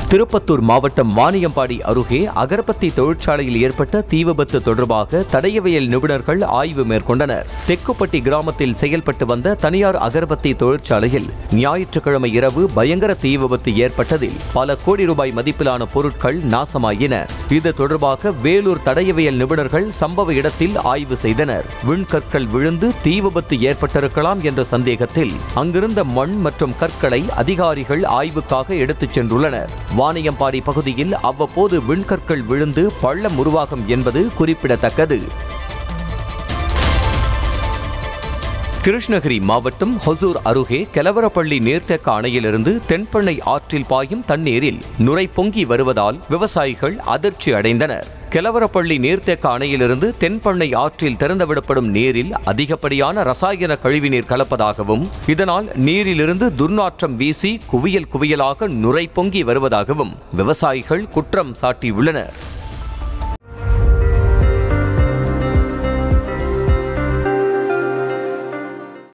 திருப்பத்தூர் மாவட்டம் வாணியம்பாடி அருகே அகர்பத்தி தொழிற்சாலையில் ஏற்பட்ட தீ விபத்து தொடர்பாக தடயவியல் நிபுணர்கள் ஆய்வு மேற்கொண்டனர் தெக்குப்பட்டி கிராமத்தில் செயல்பட்டு வந்த தனியார் அகர்பத்தி தொழிற்சாலையில் ஞாயிற்றுக்கிழமை இரவு பயங்கர தீ விபத்து ஏற்பட்டதில் பல கோடி ரூபாய் மதிப்பிலான பொருட்கள் நாசமாயின இது தொடர்பாக வேலூர் தடயவியல் நிபுணர்கள் சம்பவ இடத்தில் ஆய்வு செய்தனர் விண்கற்கள் விழுந்து தீ விபத்து ஏற்பட்டிருக்கலாம் என்ற சந்தேகத்தில் அங்கிருந்த மண் மற்றும் கற்களை அதிகாரிகள் ஆய்வுக்காக எடுத்துச் சென்றுள்ளனர் வாணியம்பாடி பகுதியில் அவ்வப்போது விண்கற்கள் விழுந்து பள்ளம் உருவாகும் என்பது குறிப்பிடத்தக்கது கிருஷ்ணகிரி மாவட்டம் ஹொசூர் அருகே கெலவரப்பள்ளி நீர்த்தேக்க அணையிலிருந்து தென்பெண்ணை ஆற்றில் பாயும் தண்ணீரில் நுரை பொங்கி வருவதால் விவசாயிகள் அதிர்ச்சி அடைந்தனர் கெலவரப்பள்ளி நீர்த்தேக்க அணையிலிருந்து தென்பெண்ணை ஆற்றில் திறந்துவிடப்படும் நீரில் அதிகப்படியான ரசாயன கழிவுநீர் கலப்பதாகவும் இதனால் நீரிலிருந்து துர்நாற்றம் வீசி குவியல் குவியலாக நுரை பொங்கி வருவதாகவும் விவசாயிகள் குற்றம் சாட்டியுள்ளனர்